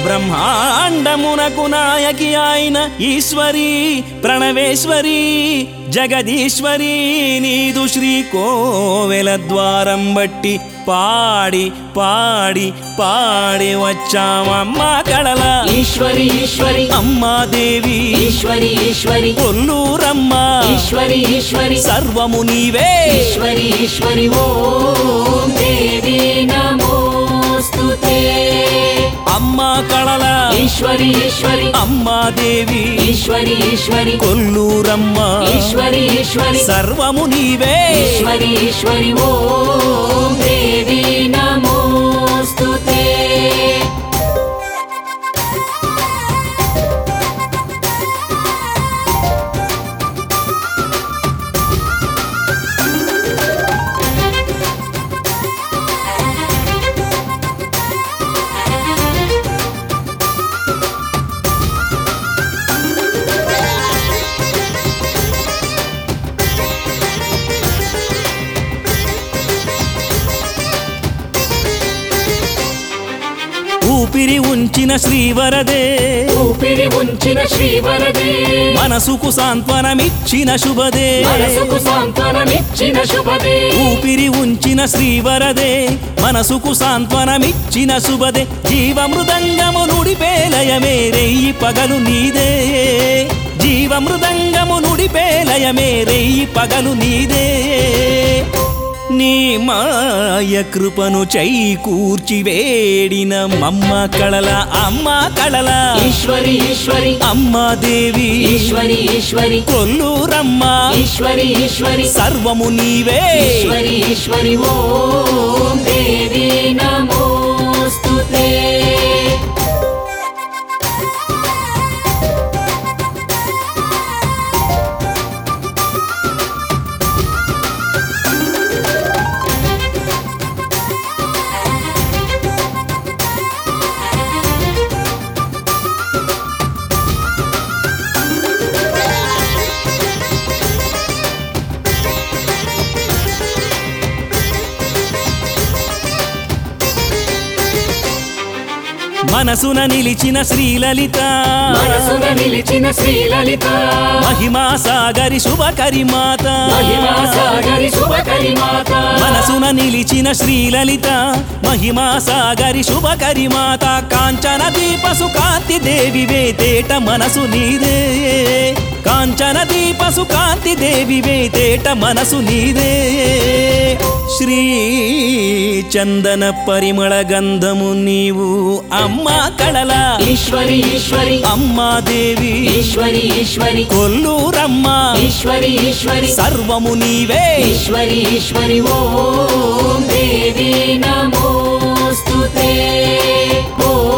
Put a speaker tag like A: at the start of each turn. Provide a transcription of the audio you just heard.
A: బ్రహ్మాండమునకు నాయకి ఆయన ఈశ్వరి ప్రణవేశ్వరి జగదీశ్వరి నీదు శ్రీ కోవెల ద్వారం బట్టి పాడి పాడి పాడి వచ్చామమ్మా కళల
B: ఈశ్వరి ఈశ్వరి
A: అమ్మా దేవి
B: ఈశ్వరి ఈశ్వరి
A: కొల్లూరమ్మ
B: ఈశ్వరి ఈశ్వరి
A: సర్వము నీవే
B: ఈశ్వరి ఈశ్వరి ఓం దేవి నమోస్తుతే
A: అమ్మా కళల
B: ఈశ్వరి ఈశ్వరి
A: అమ్మా దేవి
B: ఈశ్వరి ఈశ్వరి
A: కొల్లూరమ్మ
B: ఈశ్వరి ఈశ్వరి
A: సర్వము నీవే
B: ఈశ్వరి ఈశ్వరి ఓం దేవి నమోస్తుతే
A: ఊపిరి ఉంచిన శ్రీవరదే
B: ఊపిరి ఉంచిన శ్రీవరదే
A: మనసుకు సాంత్వనమిచ్చిన శుభదే
B: మనసుకు సాంత్వనమిచ్చిన శుభదే
A: ఊపిరి ఉంచిన శ్రీవరదే మనసుకు సాంత్వనమిచ్చిన శుభదే జీవమృదంగము నుడిపేలయమే రెయ్యి పగలు నీదే జీవమృదంగము నుడిపేలయమే రెయ్యి పగలు నీదే నీ మాయ కృపను చైకూర్చి వేడిన మమ్మ కళల అమ్మ కళల
B: ఈశ్వరి ఈశ్వరి
A: అమ్మ దేవి
B: ఈశ్వరి ఈశ్వరి
A: కొల్లూరమ్మ
B: ఈశ్వరి ఈశ్వరి
A: సర్వము నీవే
B: ఈశ్వరి ఈశ్వరి ఓం దేవి నమోస్తుతే
A: మనసున నిలిచిన శ్రీలలిత
B: మనసున నిలిచిన శ్రీలలిత
A: మహిమా సాగరి శుభకరి మాత
B: మహిమా సాగరి శుభకరి మాత
A: మనసున నిలిచిన శ్రీలలిత మహిమా సాగరి శుభకరి మాత కాంచన దీప సుకాంతి దేవి వేతేట మనసు నీదే కాంచన దీప సుకాంతి దేవి వేతేట మనసు నీదే శ్రీ చందన పరిమళ గంధము నీవు అమ్మా కళల
B: ఈశ్వరి ఈశ్వరి
A: అమ్మా దేవి
B: ఈశ్వరి ఈశ్వరి
A: కొల్లూరమ్మ
B: ఈశ్వరి ఈశ్వరి
A: సర్వము నీవే
B: ఈశ్వరి ఈశ్వరి ఓం దేవి నమోస్తుతే ఓం